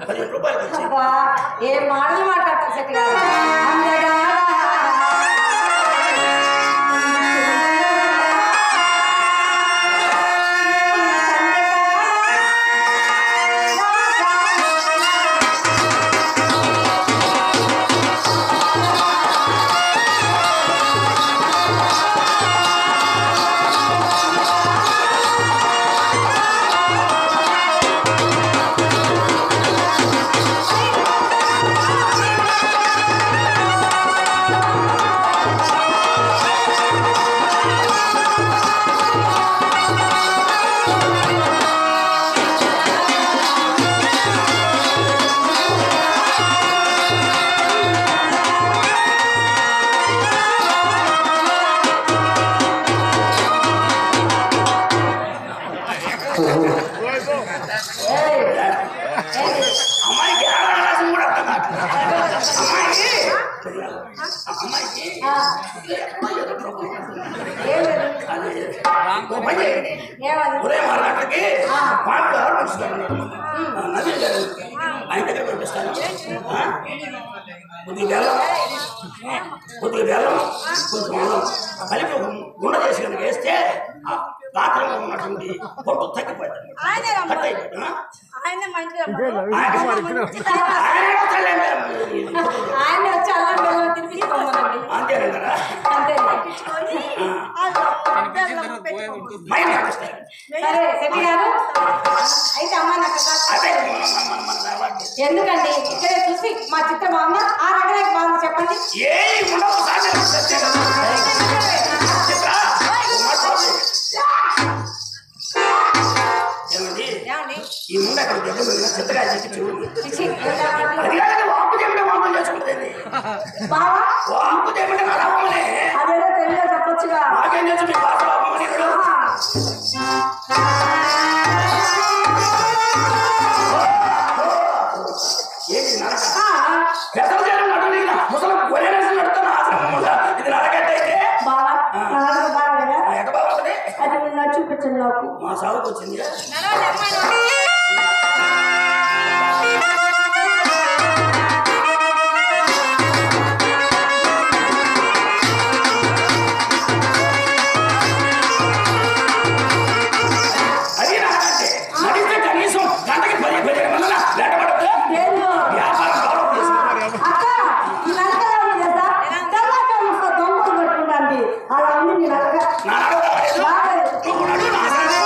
పదిహేను రూపాయలకి వచ్చి అబ్బా, ఏ మాటలు మాట్లాడతారు శెట్టి గారు అందగాడా. ఏయ్, ఏయ్, అమ్మాయికి ఏడాది రాసిన కూడా అర్థం కావట్లేదు. అమ్మాయికి అమ్మాయికి ఆ, ఏం లేదు. అది ఓ పని చేయండి. ఏమది? ఉదయం ఆరు గంటలకి ఆ. పాటలు ఎవరు పంచుతారు నది గారు ఆయన దగ్గర పంపిస్తాను ఆ? కొద్దిగా బెల్లం కొద్దిగా బెల్లం కొంచెం అల్లం కలిపి ఒక గుండ చేసి కనుక వేస్తే ఆ రాత్రిలో ఉన్నటువంటి పొట్టు తగ్గిపోతుంది ఆయనే రమ్మ. కట్ అయిపోతుంది ఆ? ఆయనే మా ఇంటికి రమ్మను. ఆయన- ఆయన వస్తాడులేండి. ఆయన వచ్చి అల్లం బెల్లం తినిపించుకోమనండి అంతేనంటారా అంతే మైండ్ పంపిస్తారు సరే శెట్టి గారు అయితే అమ్మ నాకు కాస్త- అదే మన మన మన అలవాటు. ఎందుకండి ఇక్కడే చూసి మా చిత్రం బాగుందా ఆ రంగనాయకి బాగుంది చెప్పండి ఏయ్ ఉండవు సాధ్యం సత్యం. చిత్ర, ఓ మాట చెప్పు. ఏమండి ఏమండి? ఈ ముందు అక్కడ దెబ్బ మీద చిత్తగా చెప్పి చూడు చిచి, ఏంటా మాటలు? అది కాదు వాపు దేమిటే వాపం చేసుకుంటుంది బావా వాపు దేమిటే నా లాభమనే అదేదో తెలుగులో చెప్పొచ్చుగా నాకేం తెలుసు మీ భాష లాభమని ఇక్కడ ఏంటి నరక పెద్దలు చేయడం నడున ముసలి గొర్రెనేసి నడుతున్న ఆశ్రమంలో ఇది నరకట్టయితే బావా నడక బాగాలేదా ఎక్కడ బాగుంటుంది అది నిన్న చూపించండి నాకు మా సాగుకు వచ్చింది అది నాకంటే నడిస్తే కనీసం గంటకి పది పదిహేను మంది వెంటబడదు లేదు వ్యాపారం డెవలప్ చేసుకున్నారు అక్క ఈ నడకలా ఉంది కదా తెల్లగా ముక్క దొంగలు పట్టుకుంటాంది అలా ఉంది నీ నడక నా నడక రాలేదు. రాలేదు. నువ్వు నడు నా ఆశ్రమం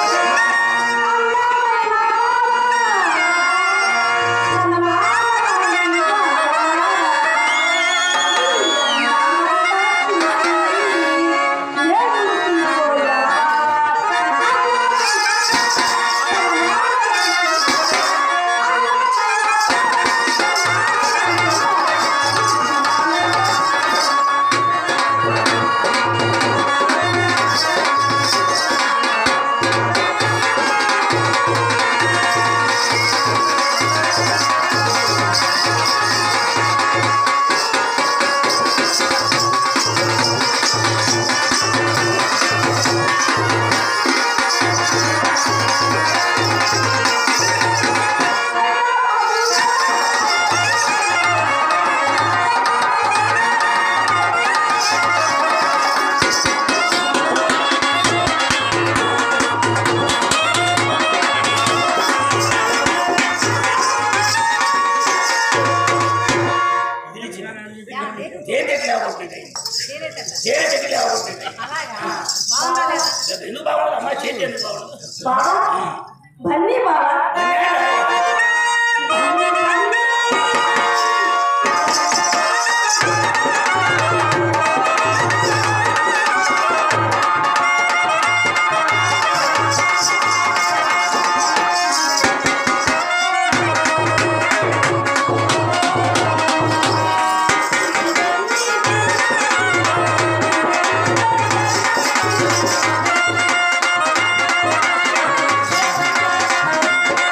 దేని దగ్గర లేవబోతుంది దేని దగ్గర లేవబోతుంది ఎందుకు బాగుండదు అమ్మా చేతి ఎందుకు బాగుండదు బావా బన్నీ బావా ఆ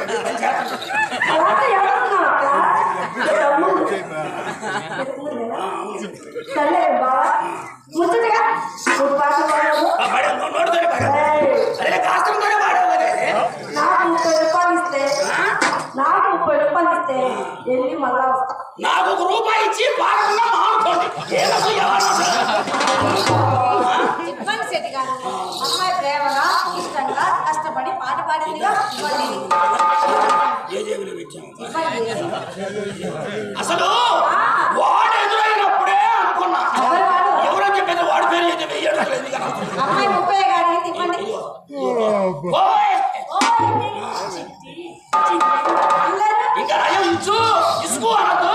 పని చేస్తాను. అలాగే ఎవరున్నావు అక్కడ? తమ్ముడు. ఆ, అవును. సర్లే బావా ముచ్చటగా మూడు పాటలు పాడావు. ఆ, పాడావు, నో- నోటితోనే పాడావు. ఏయ్, అరే కాస్తంతోనే పాడావు కదే నాకు ముప్పై రూపాయలు ఇస్తే నాకు ముప్పై రూపాయలు ఇస్తే వెళ్ళి మళ్ళా వస్తా నాకు ఒక రూపాయి ఇచ్చి పాడకుండా మానుకోండి ఏదో చెప్పండి శెట్టి గారు అమ్మాయి ప్రేమగా ఇష్టంగా కష్టపడి పాట పాడిందిగా ఇవ్వండి ఏ జేబులో పెట్టాము ఇవ్వండి అసలు వాడు ఎదురైనప్పుడే అనుకున్నా ఎవరు వాడు? ఎవరని చెప్పేది వాడి పేరు అయితే వెయ్యడం లేదు ఇక నాకు. అమ్మాయి ముప్పై గారు ఇవ్వండి ఓయ్! అందరూ ఇంకా నయం ఇచ్చు ఇసుకు అనొద్దు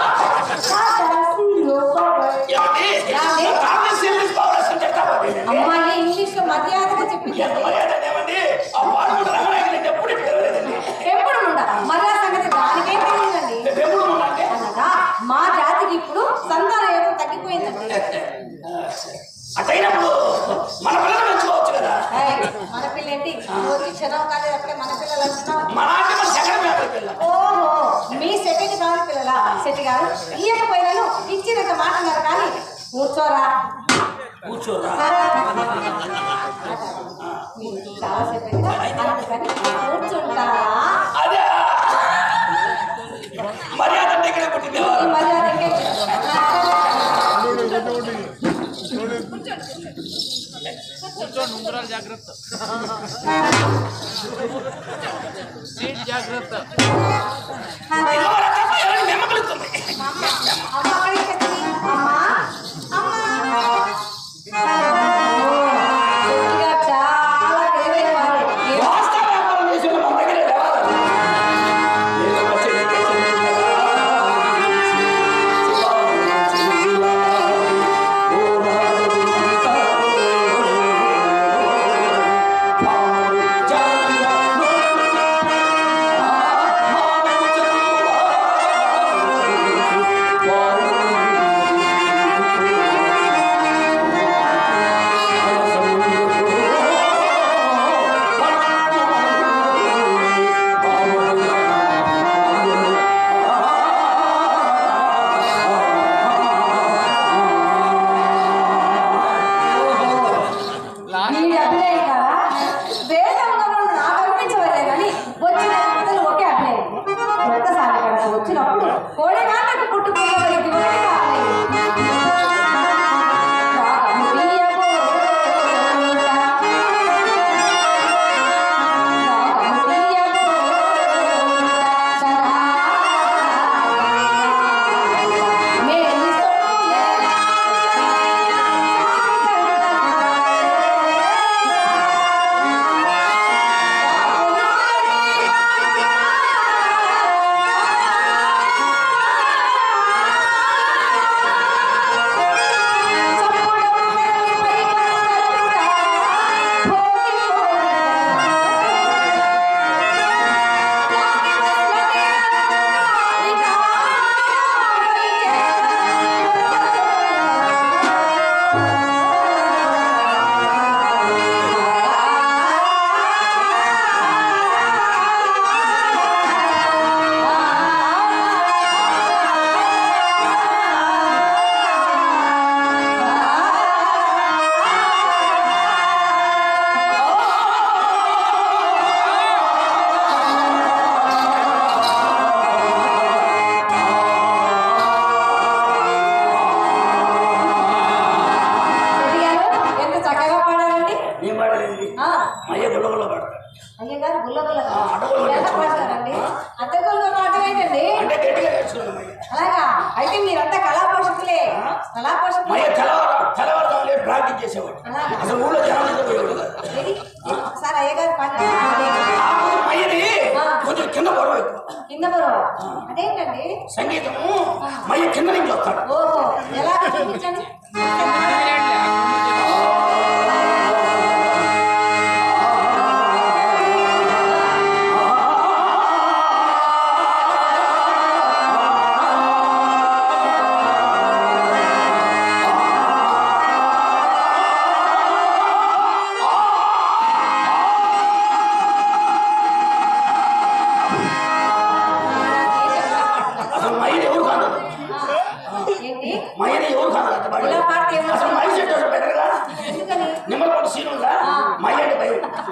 ఏమండి ఏమండి? కాంగ్రెస్ సెల్లిస్ పవర్ అని చెప్తావా అమ్మాయి ఇంగ్లీష్ లో మర్యాదగా చెప్పింది ఎంత మర్యాద ఏమండి ఆ పాడుకుంటే రంగనాయకులు ఎప్పుడు తెలియలేదండి ఎప్పుడు ఉండ మర్యాద సంగతి దానికేం తెలియదండి ఎప్పుడు ఉండంటే అనగా మా జాతికి ఇప్పుడు సంతాన యోగం తగ్గిపోయిందండి అటైనప్పుడు మన పిల్లలు పెంచుకోవచ్చు కదా ఏయ్, మన పిల్ల ఏంటి రోజు క్షణం కాలేదు అప్పుడే మన పిల్లలు అంటున్నావు మన అంటే మన సెకండ్ ఫ్యామిలీ పిల్ల ఓహో మీ సెకండ్ కావాలి పిల్లల శెట్టి గారు ఇయ్యకపోయినాను ఇచ్చినంత మాట అన్నారు కానీ కూర్చోరా కూర్చోరా మీరు చాలా చెప్పేదిగా అందుకని కూర్చుంటారా అదే మర్యాద అంటే ఇక్కడే పుట్టింది ఈ మర్యాద ఇంకే- కూర్చోండి ఉంగరాలు జాగ్రత్త సీట్ జాగ్రత్త ఇదిగో రకమ్మ ఎవరికి నెమ్మకలుస్తుంది మా అమ్మ అమ్మ అక్కడికి వచ్చింది. అమ్మ అమ్మ శెట్టి గారు చాలా తెలివైన వారు ఏ- వాస్తవ వ్యాపారం చేసి మన దగ్గరే లేవాలి నేను వచ్చి వీడి అభినయం కదా వేదంలో నాకు అనిపించవలే కానీ వచ్చిన మొదలు ఒకే అభినయం ఒక్కసారి కనుక వచ్చినప్పుడు కోడి నాటకు పుట్టుకున్నవారికి ఒకటి కావాలి రాగము తీయబోతా. రాగము తీయబోతా. మేలి సొమ్ములేలా. ఎంత చక్కగా పాడారండి నేను పాడలేదు ఆ, మయ్య గుళ్ళగుళ్ళ పాడతాడు అయ్యగారు గుల్ల గుల్ల ఆ, అడ్డగోలు ఎలా నేర్చుకున్నాను. పాడతారండి అత్తగోలు పాడటం ఏంటండి అంటే గట్టిగా నేర్చుకున్నాను మయ్య అలాగా అయితే మీరంతా కళా పోషకులే కళా పోషకులే మయ్య తెల్లవారు తెల్లవారుదాం లేదు ప్రాక్టీస్ చేసేవాడు అలాగా అసలు ఊళ్ళో జనం మీద పోయేవాడు కాదు. ఏది? ఒకసారి అయ్యగారు పాట ఆ కొంచెం మయ్యని కొంచెం కింద పొడవ ఎక్కువ కింద బరువు అదేంటండి సంగీతము మయ్య కింద నుంచి వస్తాడు ఓహో ఎలా చూపించండి ఆ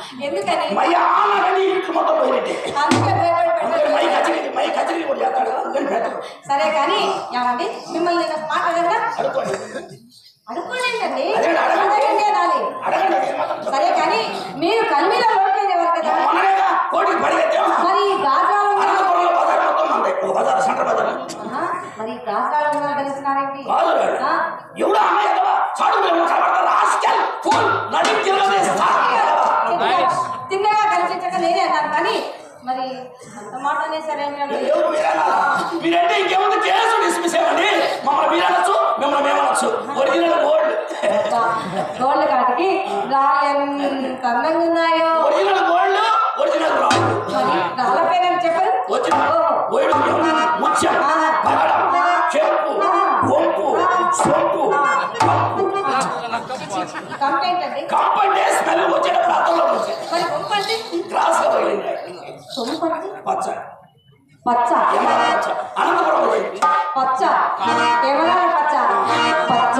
ఎందుకని మై ఆనని ఇంట్లో మొత్తం పోయినట్టే అందుకే భయపడి అందుకని మై పెట్టారు. కచేరీ మై కచేరీ కూడా చేస్తాడు కదా, అందుకని పెట్టరు సరే కానీ ఏమండి మిమ్మల్ని నేను ఒక మాట అడగనా అడుకోండి అనుకోలేండి అదే అడగండి. అడగండి అనాలి అడగండి అది మాత్రం. సరే కానీ మీరు కల్మీలో ఓట్లేనివారు కదా మొన్ననేగా కోటికి పరిగెత్తాం మరి గాజాలు అనంతపురంలో బజార్ మొత్తం ఉంది ఓ బజార్ సెంటర్ బజార్ మరి గాజాలు ఉన్నారో తెలుసుకున్నారేంటి కాదు రాడు. ఆ? ఎవడు అమ్మాయి కదా చాడు మేము కనబడతారు రాస్కెల్ ఫుల్ నడి జిల్లాదే తిన్నగా- తిన్నగా కనిపించక నేనే అన్నాను కానీ మరి అంత మాట అనేసరేంటి ఎవరు మీరేనా మీరంటే ఇంకేముంది కేసు డిస్మిస్ అవ్వండి మమ్మల్ని మీరు అనొచ్చు మిమ్మల్ని మేము అనొచ్చు ఒరిజినల్ గోల్డ్ గోల్డ్ కాటికి రాళ్ళు ఎంత అందంగా ఉన్నాయో ఒరిజినల్ గోల్డ్ ఒరిజినల్ రాడ్ మరి రాళ్ళ పేరు చెప్పరు వచ్చిన వైడుధ్యం ముత్యం పగడం చెప్పు వంపు సొంపు కంపు కంప్లైంట్ అండి కంపు అంటే స్మెల్ వచ్చేటప్పుడు అర్థంలో వచ్చే మరి పంపండి క్రాస్ గా తగిలింది సొంపండి పచ్చ పచ్చ ఏమన్నా పచ్చ అనంతపురం పోయింది పచ్చ కేవలం పచ్చ పచ్చ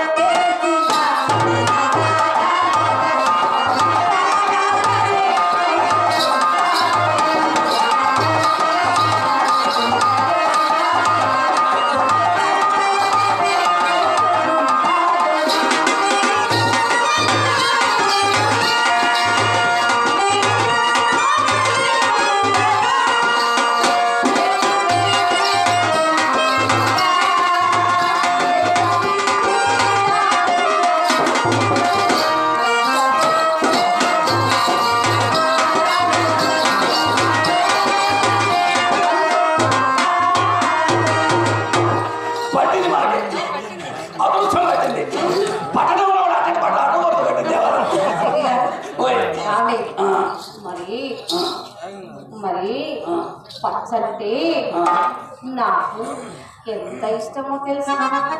పట్టింది మనకి అదృష్టం పట్టింది పట్టణంలో కూడా అక్కడ పట్ట అడ్డగొట్టు కట్టింది ఎవరు ఓయ్. ఆమె ఆ, మరి ఆ, మరి ఆ. పచ్చంటే ఆ. నాకు ఎంత ఇష్టమో తెలుసు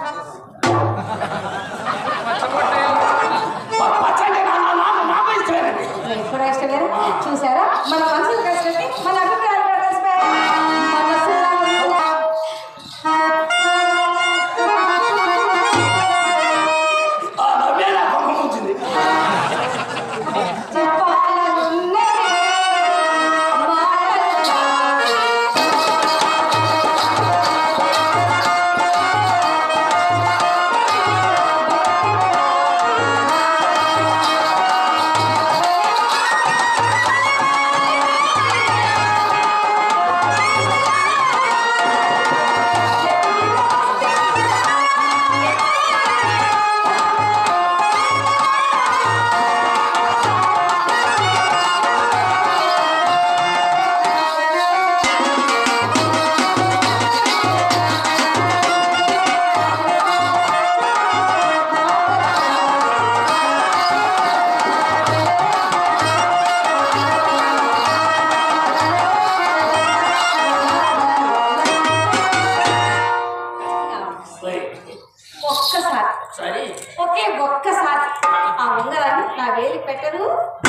ప- పచ్చ అంటే నా- నా- నాకు నాకు ఇష్టమేనండి మీకు కూడా ఇష్టమేనా చూసారా మన మనసులు కలిసినట్టు మన అభిప్రాయాలు కూడా కలిసిపోయాయి మనసులో ఉన్న- ఆ నవ్వే నా కొంప ముంచింది చెప్పాలనున్నది మాటలు ఓయ్. ఒక్కసారి సరే ఒకే ఒక్కసారి ఆ ఉంగరాన్ని నా వేలి పెట్టరు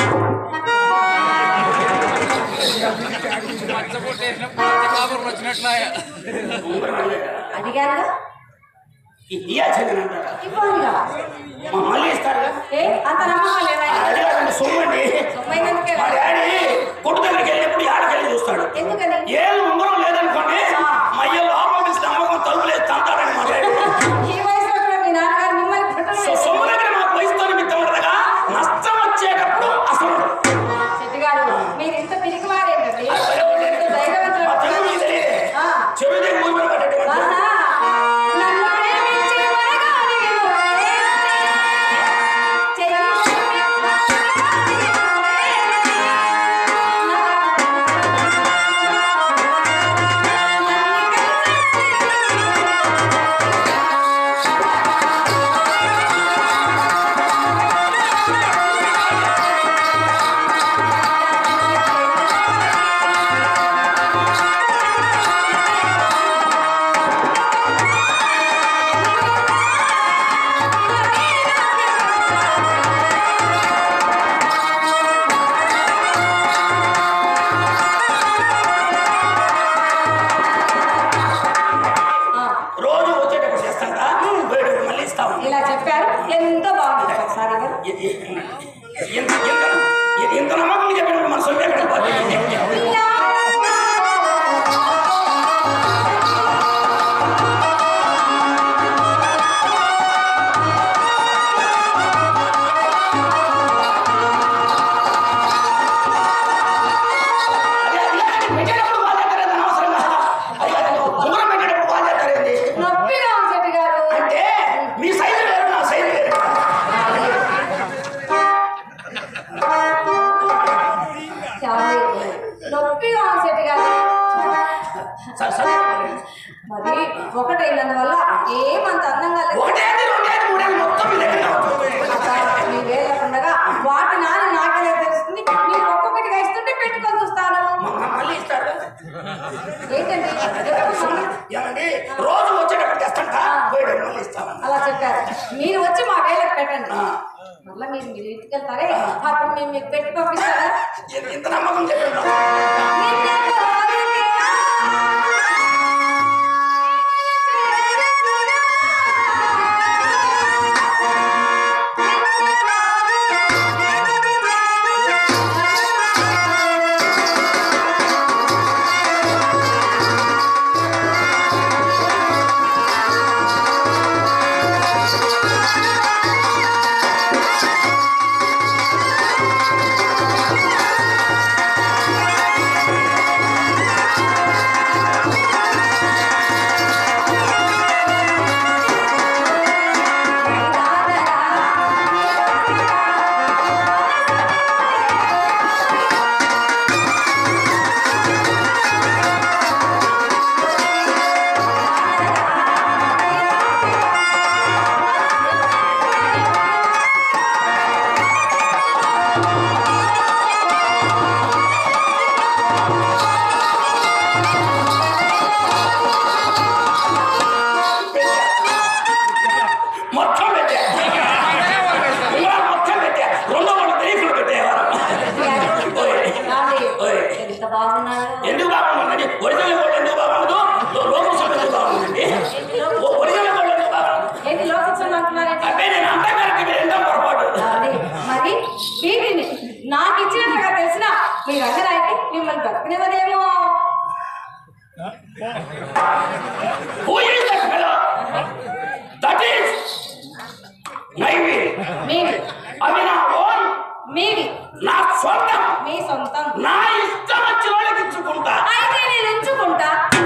కాబూర్లు వచ్చినట్లే ఉంగరం అడిగారా? అడిగాను ఇ- ఇయ్యాల్సిందని అంటారా ఇవ్వాలిగా మా మళ్ళీ ఇస్తారుగా ఏ అంత నమ్మకం లేదా అది కాదండి సొమ్మండి సొమ్మైనందుకే మా డాడీ కొట్టు దగ్గరికి వెళ్ళినప్పుడు ఆడకెళ్ళి చూస్తాడు ఎందుకని ఏళ్ళు ఉంగరం లేదనుకోండి మా అయ్య లోపల పిలిచి నమ్మకం తలుపులేదు తంతాడని మా డాడీ ఈ వయసులో కూడా మీ నాన్నగారు మిమ్మల్ని పెట్టడం సో సొమ్ము దగ్గర నాకు వయసుతో నిమిత్తం ఉండగా నష్టం వచ్చేటప్పుడు అసలు చెట్టుగారు మీరు ఇంత పిరికి వారేంటండి మా తెలుగు మీకు తెలియదే. చెరువు దగ్గర ఊరి మీద పడ్డటువంటి నన్ను ప్రేమించే మరగాని రోజు వచ్చేటప్పుడు చేస్తాంట పోయేటప్పుడు మళ్ళీ ఇస్తాము ఇలా చెప్పారు ఎంతో బాగుంది ఒకసారి ఎంత ఎంత ఎంత అదే అదే పెట్టేటప్పుడు బాగా చేస్తారేంది అనవసరంగా అయ్యా ఉంగరం పెట్టేటప్పుడు బాగా చేస్తారేంది నొప్పిగా ఉంది శెట్టి గారు అంటే మీ సైజు వేరు నా సైజు వేరు చాలు. నొప్పిగా ఉంది శెట్టి గారు సరే సరే మరి ఒకటైనందువల్ల ఏమంత అందంగా లేదు ఒకటేది రెండేది మూడేది మొత్తం మీ దగ్గర అక్క, మీ వేలకుండగా వాటి నాన్న నాకెలా తెలుస్తుంది మీరు ఒక్కొక్కటిగా ఇస్తుంటే పెట్టుకొని చూస్తాను మళ్ళీ ఇస్తాడు ఏంటండి ఎప్పుడు మళ్ళీ ఏమండి రోజు వచ్చేటప్పుడు తెస్తంట పోయేటప్పుడు మళ్ళీ ఇస్తామని అలా చెప్పారు మీరు వచ్చి మా వేలకు పెట్టండి ఆ. మళ్ళీ మీరు మీరు ఇంటికి వెళ్తారే అప్పుడు మేము మీకు పెట్టి పంపిస్తారా ఇంత- ఇంత నమ్మకం చెప్పాడు మొత్తం పెట్టా ఉంగరాలు మొత్తం పెట్టా రెండో వాళ్ళు బ్రేకులు పెట్టేవారు రాండి. ఓయ్. ఎంత బాగున్నారు ఎందుకు బాగుందండి ఒరిజినల్ గోల్డ్ ఎందుకు బాగుండదు లో- లోకల్ సొమ్ము ఎందుకు బాగుందండి ఓ- ఒరిజినల్ గోల్డ్ ఎందుకు బాగుండదు ఏంటి లోకించండి అంటున్నారేంటి అబ్బే నేను అంతా కరెక్ట్ మీరు ఎంతో పొరపాటు రాండి. మరి వీటిని నాకు ఇచ్చినట్టుగా తెలిసిన మీ రంగరాయికి మిమ్మల్ని బ్రతకనివ్వదేమో Who is that fellow? That is my will. మీవి అవి నా ఓన్ మీవి నా సొంతం మీ సొంతం నా ఇష్టం వచ్చిన వాళ్ళకి ఇచ్చుకుంటా అయితే నేను ఎంచుకుంటా